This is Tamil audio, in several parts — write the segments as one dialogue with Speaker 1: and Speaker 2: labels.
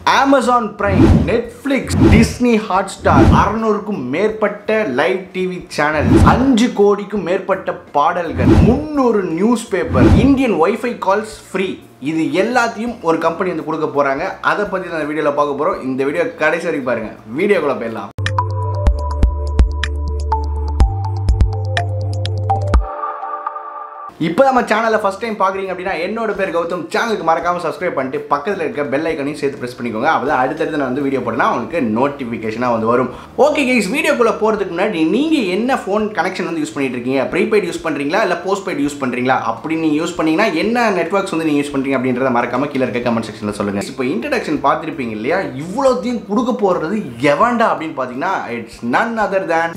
Speaker 1: Amazon Prime Netflix Disney Hotstar அறுநூறுக்கும் மேற்பட்ட லைவ் டிவி சேனல் அஞ்சு கோடிக்கும் மேற்பட்ட பாடல்கள் முந்நூறு newspaper Indian WiFi calls free இது எல்லாத்தையும் ஒரு கம்பெனி வந்து கொடுக்க போறாங்க அதை பத்தி நான் வீடியோல பார்க்க போறோம் இந்த வீடியோ கடைசி வரைக்கும் பாருங்க வீடியோக்குள்ள போயிடலாம் இப்போ நம்ம சேனலை ஃபஸ்ட் டைம் பார்க்குறீங்க அப்படின்னா என்னோட பேர் கௌதம் சேனலுக்கு மறக்காமல் சப்ஸ்கிரைப் பண்ணிட்டு பக்கத்தில் இருக்க பெல் ஐக்கனையும் சேர்த்து ப்ரெஸ் பண்ணிக்கோங்க அப்போ தான் அடுத்தடுத்து நான் வந்து வீடியோ போட்டேன்னா உங்களுக்கு நோட்டிஃபிகேஷனாக வந்து வரும் ஓகே கைஸ் வீடியோக்குள்ளே போகிறதுக்கு முன்னாடி நீங்கள் என்ன ஃபோன் கனெக்ஷன் வந்து யூஸ் பண்ணிட்டு இருக்கீங்க ப்ரீபெய்ட் யூஸ் பண்ணுறீங்களா இல்லை போஸ்ட் பெய்ட் யூஸ் பண்ணுறீங்களா அப்படி நீங்கள் யூஸ் பண்ணீங்கன்னா என்ன நெட்ஒர்க்ஸ் வந்து நீங்கள் யூஸ் பண்ணுறீங்க அப்படின்றத மறக்காமல் கீழே இருக்க கமெண்ட் செக்ஷனில் சொல்லுங்கள் இப்போ இன்ட்ரடக்ஷன் பார்த்துருப்பீங்க இல்லையா இவ்வளோத்தையும் கொடுக்க போகிறது எவன்டா அப்படின்னு பார்த்தீங்கன்னா it's none other than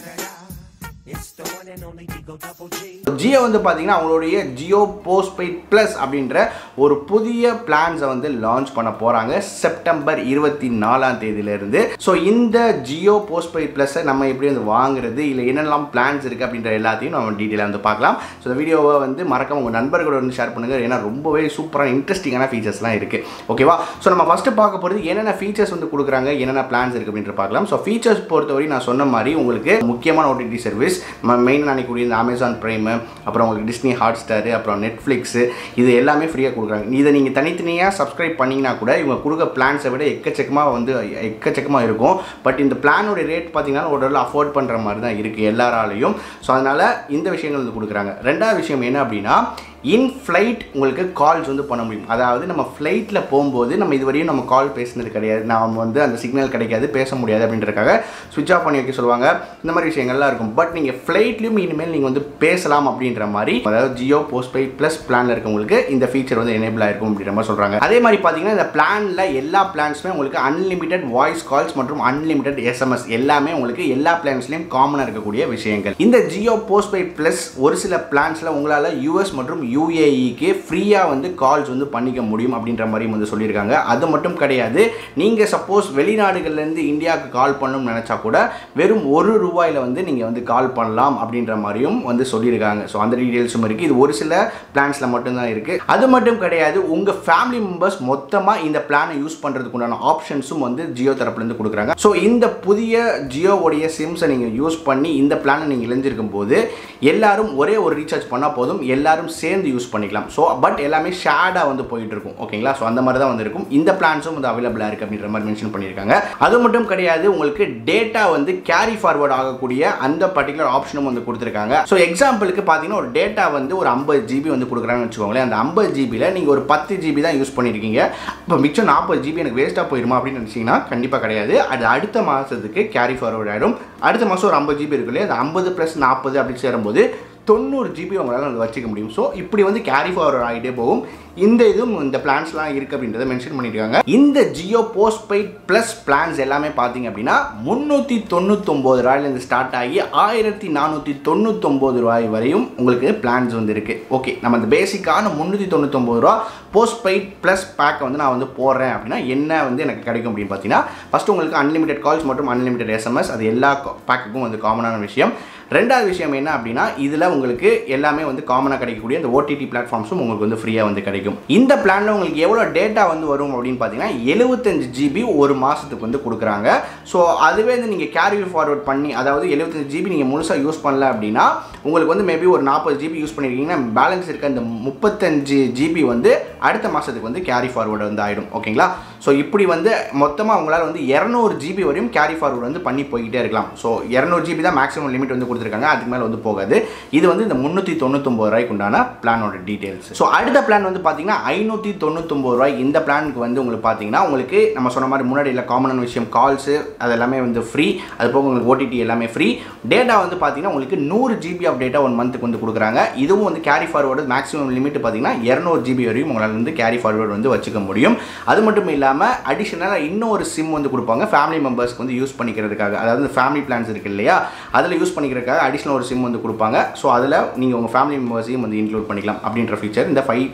Speaker 1: Jio வந்து பார்த்தீங்கன்னா அவங்களுடைய ஜியோ போஸ்ட் பெய்ட் ப்ளஸ் அப்படின்ற ஒரு புதிய பிளான்ஸை வந்து லான்ச் பண்ண போகிறாங்க செப்டம்பர் இருபத்தி நாலாம் தேதியிலேருந்து ஸோ இந்த ஜியோ போஸ்ட் பெய்ட் ப்ளஸ்ஸை நம்ம எப்படி வந்து வாங்குறது இல்லை என்னெல்லாம் பிளான்ஸ் இருக்குது அப்படின்ற எல்லாத்தையும் நம்ம டீட்டெயிலாக வந்து பார்க்கலாம் ஸோ இந்த வீடியோவை வந்து மறக்காம உங்கள் நண்பர்களோட வந்து ஷேர் பண்ணுங்கள் ஏன்னா ரொம்பவே சூப்பரான இன்ட்ரெஸ்டிங்கான ஃபீச்சர்ஸ்லாம் இருக்குது ஓகேவா ஸோ நம்ம ஃபஸ்ட்டு பார்க்க போகிறது என்னென்ன ஃபீச்சர்ஸ் வந்து கொடுக்குறாங்க என்னென்ன பிளான்ஸ் இருக்குது அப்படின்ற பார்க்கலாம் ஸோ ஃபீச்சர்ஸ் பொறுத்தவரை நான் சொன்ன மாதிரி உங்களுக்கு முக்கியமான ஓடிடி சர்வீஸ் நம்ம மெயின் நினைக்கக்கூடிய இந்த அமேசான் ப்ரைமு அப்புறம் உங்களுக்கு டிஸ்னி ஹாட் ஸ்டாரு அப்புறம் நெட்ஃப்ளிக்ஸு இது எல்லாமே ஃப்ரீயாக கொடுக்குறாங்க இதை நீங்கள் தனித்தனியாக சப்ஸ்கிரைப் பண்ணிங்கன்னா கூட இவங்க கொடுக்க பிளான்ஸை விட எக்கச்சக்கமாக வந்து எக்கச்சக்கமாக இருக்கும் பட் இந்த பிளானோட ரேட் பார்த்தீங்கன்னா ஒரு அஃபோர்ட் பண்ணுற மாதிரி தான் இருக்குது எல்லாராலையும் ஸோ அதனால் இந்த விஷயங்கள் வந்து கொடுக்குறாங்க ரெண்டாவது விஷயம் என்ன அப்படின்னா இன் ஃப்ளைட் உங்களுக்கு கால்ஸ் வந்து பண்ண முடியும் அதாவது நம்ம ஃப்ளைட்டில் போகும்போது நம்ம இதுவரையும் நம்ம கால் பேசினது கிடையாது நாம் வந்து அந்த சிக்னல் கிடைக்காது பேச முடியாது அப்படின்றதுக்காக சுவிட்ச் ஆஃப் பண்ணி வைக்க சொல்லுவாங்க இந்த மாதிரி விஷயங்கள்லாம் இருக்கும் பட் நீங்கள் ஃப்ளைட்லையும் இனிமேல் நீங்கள் வந்து பேசலாம் அப்படின்ற மாதிரி அதாவது ஜியோ போஸ்ட் பெய்ட் ப்ளஸ் பிளானில் இருக்கவங்களுக்கு இந்த ஃபீச்சர் வந்து எனேபிள் ஆயிருக்கும் அப்படின்ற மாதிரி சொல்கிறாங்க அதே மாதிரி பார்த்தீங்கன்னா இந்த பிளானில் எல்லா பிளான்ஸுமே உங்களுக்கு அன்லிமிட்டெட் வாய்ஸ் கால்ஸ் மற்றும் அன்லிமிட்டெட் எஸ்எம்எஸ் எல்லாமே உங்களுக்கு எல்லா பிளான்ஸ்லையும் காமனாக இருக்கக்கூடிய விஷயங்கள் இந்த ஜியோ போஸ்ட் பெய்ட் ப்ளஸ் ஒரு சில பிளான்ஸில் உங்களால் யூஎஸ் மற்றும் யூஏஇக்கு ஃப்ரீயாக வந்து கால்ஸ் வந்து பண்ணிக்க முடியும் அப்படின்ற மாதிரி வந்து சொல்லியிருக்காங்க அது மட்டும் கிடையாது நீங்கள் சப்போஸ் வெளிநாடுகள்லேருந்து இந்தியாவுக்கு கால் பண்ணணும்னு நினச்சா கூட வெறும் ஒரு ரூபாயில் வந்து நீங்கள் வந்து கால் பண்ணலாம் அப்படின்ற மாதிரியும் வந்து சொல்லியிருக்காங்க ஸோ அந்த டீட்டெயில்ஸும் இருக்குது இது ஒரு சில பிளான்ஸில் மட்டும்தான் இருக்குது அது மட்டும் கிடையாது உங்கள் ஃபேமிலி மெம்பர்ஸ் மொத்தமாக இந்த பிளானை யூஸ் பண்ணுறதுக்கு உண்டான ஆப்ஷன்ஸும் வந்து ஜியோ தரப்புலேருந்து கொடுக்குறாங்க ஸோ இந்த புதிய ஜியோவுடைய சிம்ஸை நீங்கள் யூஸ் பண்ணி இந்த பிளானை நீங்கள் இணைஞ்சிருக்கும் போது எல்லாரும் ஒரே ஒரு ரீசார்ஜ் பண்ணால் போதும் எல்லாரும் சேர்ந்து யூஸ் பண்ணிக்கலாம் ஸோ பட் எல்லாமே ஷேடாக வந்து போயிட்டு இருக்கும் ஓகேங்களா ஸோ அந்த மாதிரி தான் வந்து இருக்கும் இந்த பிளான்ஸும் வந்து அவைலபிளாக இருக்குது அப்படின்ற மாதிரி மென்ஷன் பண்ணியிருக்காங்க அது மட்டும் கிடையாது உங்களுக்கு டேட்டா வந்து கேரி ஃபார்வர்ட் ஆகக்கூடிய அந்த பர்டிகுலர் ஆப்ஷனும் வந்து கொடுத்துருக்காங்க ஸோ எக்ஸாம்பிளுக்கு பார்த்தீங்கன்னா ஒரு டேட்டா வந்து ஒரு ஐம்பது ஜிபி வந்து கொடுக்குறாங்கன்னு வச்சுக்கோங்களேன் அந்த ஐம்பது ஜிபியில் நீங்கள் ஒரு பத்து ஜிபி தான் யூஸ் பண்ணியிருக்கீங்க இப்போ மிச்சம் நாற்பது ஜிபி எனக்கு வேஸ்ட்டாக போயிருமா அப்படின்னு நினச்சிங்கன்னா கண்டிப்பாக கிடையாது அது அடுத்த மாதத்துக்கு கேரி ஃபார்வர்ட் ஆகிடும் அடுத்த மாதம் ஒரு ஐம்பது ஜிபி இருக்கு இல்லையா அந்த ஐம்பது ப்ளஸ் நாற்பது அப்படி சேரும்போது தொண்ணூறு ஜிபி உங்களால் வந்து வச்சுக்க முடியும் ஸோ இப்படி வந்து கேரி ஃபார்வர்ட் ஆகிட்டே போகும் இந்த இதுவும் இந்த பிளான்ஸ்லாம் இருக்குது அப்படின்றத மென்ஷன் பண்ணியிருக்காங்க இந்த Jio postpaid plus plans எல்லாமே பார்த்தீங்க அப்படின்னா முந்நூற்றி தொண்ணூத்தொம்பது ரூபாயிலேருந்து ஸ்டார்ட் ஆகி ஆயிரத்தி நானூற்றி தொண்ணூத்தொம்பது ரூபாய் வரையும் உங்களுக்கு பிளான்ஸ் வந்து இருக்குது ஓகே நம்ம இந்த பேசிக்கான முந்நூற்றி தொண்ணூத்தொம்பது ரூபா போஸ்ட் பெய்ட் ப்ளஸ் பேக்கை வந்து நான் வந்து போடுறேன் அப்படின்னா என்ன வந்து எனக்கு கிடைக்கும் அப்படின்னு பார்த்தீங்கன்னா ஃபஸ்ட்டு உங்களுக்கு அன்லிமிட்டெட் கால்ஸ் மற்றும் அன்லிமிட்டெட் எஸ்எம்எஸ் அது எல்லா பேக்குக்கும் வந்து காமனான விஷயம் ரெண்டாவது விஷயம் என்ன அப்படின்னா இதில் உங்களுக்கு எல்லாமே வந்து காமனாக கிடைக்கக்கூடிய இந்த ஓடிடி பிளாட்ஃபார்ம்ஸும் உங்களுக்கு வந்து ஃப்ரீயாக வந்து கிடைக்கும் இந்த பிளானில் உங்களுக்கு எவ்வளோ டேட்டா வந்து வரும் அப்படின்னு பார்த்தீங்கன்னா எழுபத்தஞ்சு ஜிபி ஒரு மாதத்துக்கு வந்து கொடுக்குறாங்க ஸோ அதுவே வந்து நீங்கள் கேரி ஃபார்வர்ட் பண்ணி அதாவது எழுபத்தஞ்சு ஜிபி நீங்கள் முழுசாக யூஸ் பண்ணல அப்படின்னா உங்களுக்கு வந்து மேபி ஒரு நாற்பது ஜிபி யூஸ் பண்ணியிருக்கீங்கன்னா பேலன்ஸ் இருக்க இந்த முப்பத்தஞ்சு ஜிபி வந்து அடுத்த மாதத்துக்கு வந்து கேரி ஃபார்வர்டு வந்து ஆகிடும் ஓகேங்களா ஸோ இப்படி வந்து மொத்தமாக உங்களால் வந்து இரநூறு ஜிபி வரையும் கேரி ஃபார்வர்டு வந்து பண்ணி போய்கிட்டே இருக்கலாம் ஸோ இரநூறு ஜிபி தான் மேக்ஸிமம் லிமிட் வந்து கொடுத்துருக்காங்க அதுக்கு மேலே வந்து போகாது இது வந்து இந்த முந்நூற்றி தொண்ணூத்தொம்பது ரூபாய்க்கு உண்டான பிளானோட டீட்டெயில்ஸ் ஸோ அடுத்த பிளான் வந்து பார்த்தீங்கன்னா ஐநூற்றி தொண்ணூத்தொம்பது ரூபாய் இந்த பிளானுக்கு வந்து உங்களுக்கு பார்த்தீங்கன்னா உங்களுக்கு நம்ம சொன்ன மாதிரி முன்னாடி இல்லை காமனான விஷயம் கால்ஸு அது எல்லாமே வந்து ஃப்ரீ அது போக உங்களுக்கு ஓடிடி எல்லாமே ஃப்ரீ டேட்டா வந்து பார்த்தீங்கன்னா உங்களுக்கு நூறு ஜிபி ஆஃப் டேட்டா ஒன் மந்த்துக்கு வந்து கொடுக்குறாங்க இதுவும் வந்து கேரி ஃபார்வர்டு மேக்ஸிமம் லிமிட் பார்த்தீங்கன்னா இரநூறு ஜிபி வரையும் உங்களால் வந்து கேரி ஃபார்வர்டு வந்து வச்சுக்க முடியும் அது மட்டும் இல்லாமல் அடிஷனலாக இன்னொரு சிம் வந்து கொடுப்பாங்க ஃபேமிலி மெம்பர்ஸ்க்கு வந்து யூஸ் பண்ணிக்கிறதுக்காக அதாவது ஃபேமிலி பிளான்ஸ் இருக்கு இல்லையா அதில் யூஸ் பண்ணிக்கிறதுக்காக அடிஷனல் ஒரு சிம் வந்து கொடுப்பாங்க ஸோ அதில் நீங்கள் உங்கள் ஃபேமிலி மெம்பர்ஸையும் வந்து இன்க்ளூட் பண்ணிக்கலாம் அப்படின்ற ஃபீச்சர் இந்த ஃபைவ் நைன்டி நைன்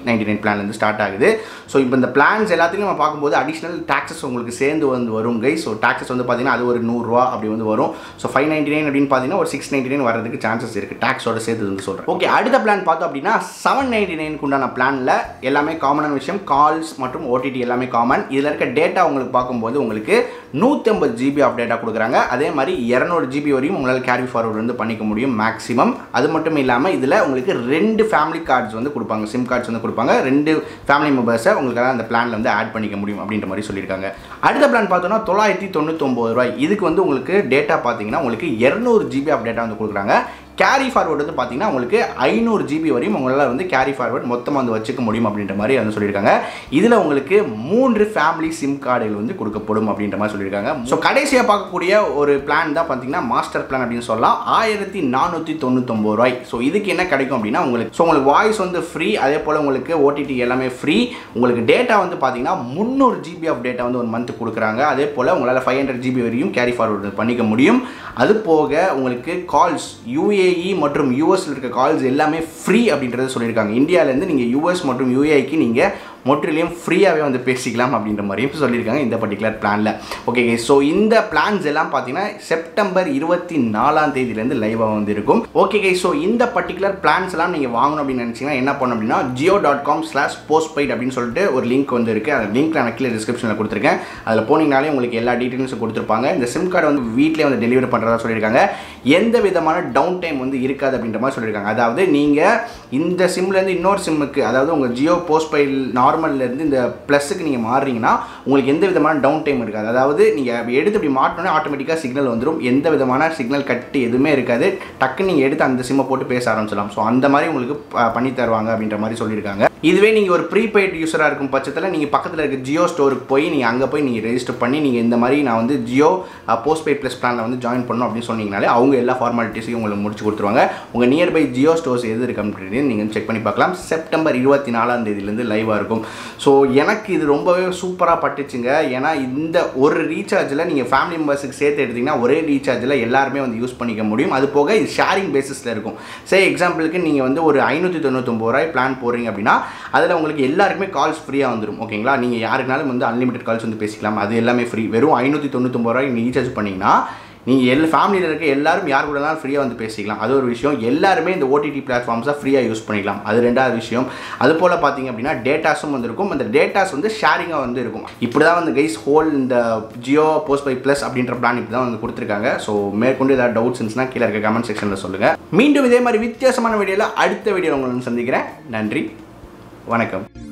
Speaker 1: பிளான்லேருந்து ஸ்டார்ட் ஆகுது ஸோ இப்போ இந்த பிளான்ஸ் எல்லாத்தையும் நம்ம பார்க்கும்போது அடிஷ்னல் டாக்ஸஸ் உங்களுக்கு சேர்ந்து வந்து வரும் கை ஸோ டாக்ஸஸ் வந்து பார்த்தீங்கன்னா அது ஒரு நூறுரூவா அப்படி வந்து வரும் ஸோ ஃபைவ் நைன்டி நைன் அப்படின்னு பார்த்தீங்கன்னா ஒரு சிக்ஸ் நைன்டி நைன் வரதுக்கு சான்சஸ் இருக்குது டேக்ஸோட சேர்த்து வந்து சொல்கிறேன் ஓகே அடுத்த பிளான் பார்த்தோம் அப்படின்னா செவன் நைன்டி நைனுக்கு உண்டான பிளானில் எல்லாமே காமனான விஷயம் கால்ஸ் மற்றும் ஓடிடி எல்லாமே காமன் இதில் இருக்க டேட்டா உங்களுக்கு பார்க்கும்போது உங்களுக்கு நூற்றம்பது ஜிபி ஆஃப் டேட்டா கொடுக்குறாங்க அதே மாதிரி இரநூறு ஜிபி வரையும் உங்களால் கேரி ஃபார்வர்ட் வந்து பண்ணிக்க முடியும் மேக்ஸிமம் அது மட்டும் இல்லாமல் இதில் உங்களுக்கு ரெண்டு ஃபேமிலி கார்ட்ஸ் வந்து கொடுப்பாங்க சிம் கார்ட்ஸ் வந்து கொடுப்பாங்க ரெண்டு ஃபேமிலி மெம்பர்ஸை உங்களுக்கு அந்த பிளானில் வந்து ஆட் பண்ணிக்க முடியும் அப்படின்ற மாதிரி சொல்லியிருக்காங்க அடுத்த பிளான் பார்த்தோன்னா தொள்ளாயிரத்தி தொண்ணூத்தொம்பது ரூபாய் இதுக்கு வந்து உங்களுக்கு டேட்டா பார்த்தீங்கன்னா உங்களுக்கு இரநூறு ஜிபி ஆஃப் டேட்டா வந்து கொடுக்குறாங்க கேரி ஃபார்வர்டு வந்து பார்த்தீங்கன்னா உங்களுக்கு ஐநூறு ஜிபி வரையும் உங்களால் வந்து கேரி ஃபார்வர்ட் மொத்தமாக வந்து வச்சுக்க முடியும் அப்படின்ற மாதிரி வந்து சொல்லியிருக்காங்க இதில் உங்களுக்கு மூன்று ஃபேமிலி சிம் கார்டுகள் வந்து கொடுக்கப்படும் அப்படின்ற மாதிரி சொல்லியிருக்காங்க ஸோ கடைசியாக பார்க்கக்கூடிய ஒரு பிளான் தான் பார்த்தீங்கன்னா மாஸ்டர் பிளான் அப்படின்னு சொல்லலாம் ஆயிரத்தி நானூற்றி தொண்ணூத்தொம்பது ரூபாய் ஸோ இதுக்கு என்ன கிடைக்கும் அப்படின்னா உங்களுக்கு ஸோ உங்களுக்கு வாய்ஸ் வந்து ஃப்ரீ அதே போல் உங்களுக்கு ஓடிடி எல்லாமே ஃப்ரீ உங்களுக்கு டேட்டா வந்து பார்த்தீங்கன்னா முந்நூறு ஜிபி ஆஃப் டேட்டா வந்து ஒரு மந்த் கொடுக்குறாங்க அதே போல் உங்களால் ஃபைவ் ஹண்ட்ரட் ஜிபி வரையும் கேரி ஃபார்வர்டு பண்ணிக்க முடியும் அது போக உங்களுக்கு கால்ஸ் யூஏ யூஏஇ மற்றும் யூஎஸ்ல இருக்க கால்ஸ் எல்லாமே ஃப்ரீ அப்படின்றத சொல்லியிருக்காங்க இந்தியாவிலேருந்து நீங்கள் யூஎஸ் மற்றும் யூஏஐக்கு நீங்கள் முற்றிலையும் ஃப்ரீயாகவே வந்து பேசிக்கலாம் அப்படின்ற மாதிரியும் சொல்லியிருக்காங்க இந்த பர்டிகுலர் பிளானில் ஓகே ஸோ இந்த பிளான்ஸ் எல்லாம் பார்த்தீங்கன்னா செப்டம்பர் இருபத்தி நாலாம் தேதியிலேருந்து லைவாக வந்து இருக்கும் ஓகே கை ஸோ இந்த பர்டிகுலர் பிளான்ஸ் எல்லாம் நீங்கள் வாங்கணும் அப்படின்னு நினச்சிங்கன்னா என்ன பண்ணணும் அப்படின்னா Jio dot com slash postpaid அப்படின்னு சொல்லிட்டு ஒரு லிங்க் வந்து இருக்குது அந்த லிங்க் நான் கீழே டிஸ்கிரிப்ஷனில் கொடுத்துருக்கேன் அதில் போனீங்கனாலே உங்களுக்கு எல்லா டீட்டெயில்ஸும் கொடுத்துருப்பாங்க இந்த சிம் கார்டு வந்து வீட்டிலே வந்து டெலிவரி பண்ணுறதா சொல்லியிருக்காங்க எந்த விதமான டவுன் டைம் வந்து இருக்காது அப்படின்ற மாதிரி சொல்லியிருக்காங்க அதாவது நீங்கள் இந்த சிம்லேருந்து இன்னொரு சிம்முக்கு அதாவது உங்கள் ஜியோ போஸ்ட் பெய்ட் நார்மல்லேருந்து இந்த ப்ளஸுக்கு நீங்கள் மாறுறீங்கன்னா உங்களுக்கு எந்த விதமான டவுன் டைம் இருக்காது அதாவது நீங்கள் எடுத்து இப்படி மாட்டோன்னே ஆட்டோமேட்டிக்காக சிக்னல் வந்துடும் எந்த விதமான சிக்னல் கட்டு எதுவுமே இருக்காது டக்குன்னு நீங்கள் எடுத்து அந்த சிம்மை போட்டு பேச ஆரம்பிச்சிடலாம் ஸோ அந்த மாதிரி உங்களுக்கு ப- பண்ணி தருவாங்க அப்படின்ற மாதிரி சொல்லியிருக்காங்க இதுவே நீங்கள் ஒரு ப்ரீபெய்ட் யூஸராக இருக்கும் பட்சத்தில் நீங்கள் பக்கத்தில் இருக்க ஜியோ ஸ்டோருக்கு போய் நீங்கள் அங்கே போய் நீங்கள் ரெஜிஸ்டர் பண்ணி நீங்கள் இந்த மாதிரி நான் வந்து ஜியோ போஸ்ட் பெய்ட் ப்ளஸ் பிளானில் வந்து ஜாயின் பண்ணணும் அப்படின்னு சொன்னீங்கனாலே அவங்க எல்லா ஃபார்மாலிட்டிஸையும் உங்களுக்கு முடிச்சு கொடுத்துருவாங்க உங்கள் நியர்பை ஜியோ ஸ்டோர்ஸ் எது இருக்கு அப்படின்னு நீங்கள் செக் பண்ணி பார்க்கலாம் செப்டம்பர் இருபத்தி நாலாம் தேதியிலேருந்து லைவாக இருக்கும் ஸோ எனக்கு இது ரொம்பவே சூப்பராக பட்டுச்சுங்க ஏன்னா இந்த ஒரு ரீசார்ஜில் நீங்கள் ஃபேமிலி மெம்பர்ஸுக்கு சேர்த்து எடுத்தீங்கன்னா ஒரே ரீசார்ஜில் எல்லாருமே வந்து யூஸ் பண்ணிக்க முடியும் அது போக இது ஷேரிங் பேசிஸில் இருக்கும் சே எக்ஸாம்பிளுக்கு நீங்கள் வந்து ஒரு ஐநூற்றி தொண்ணூத்தொம்பது ரூபாய் பிளான் போடுறீங்க அப்படின்னா அதில் உங்களுக்கு எல்லாருக்குமே கால்ஸ் ஃப்ரீயாக வந்துடும் ஓகேங்களா நீங்கள் யாருக்குனாலும் வந்து அன்லிமிட்டட் கால்ஸ் வந்து பேசிக்கலாம் அது எல்லாமே ஃப்ரீ வெறும் ஐநூற்றி தொண்ணூத்தொம்பது ரூபாய் நீங்கள் ரீசார்ஜ் பண்ணிங்கன்னா நீங்கள் எல்லா ஃபேமிலியில் இருக்க எல்லாரும் யார் கூடனாலும் ஃப்ரீயாக வந்து பேசிக்கலாம் அது ஒரு விஷயம் எல்லாருமே இந்த ஓடிடி பிளாட்ஃபார்ம்ஸை ஃப்ரீயாக யூஸ் பண்ணிக்கலாம் அது ரெண்டாவது விஷயம் அது போல் பார்த்தீங்க அப்படின்னா டேட்டாஸும் வந்து இருக்கும் அந்த டேட்டாஸ் வந்து ஷேரிங்காக வந்து இருக்கும் இப்படி தான் வந்து கைஸ் ஹோல் இந்த ஜியோ போஸ்ட் பை ப்ளஸ் அப்படின்ற பிளான் இப்படி தான் வந்து கொடுத்துருக்காங்க ஸோ மேற்கொண்டு ஏதாவது டவுட்ஸ் இருந்துச்சுன்னா கீழே இருக்க கமெண்ட் செக்ஷனில் சொல்லுங்கள் மீண்டும் இதே மாதிரி வித்தியாசமான வீடியோவில் அடுத்த வீடியோ உங்களை வந்து சந்திக்கிறேன் நன்றி வணக்கம்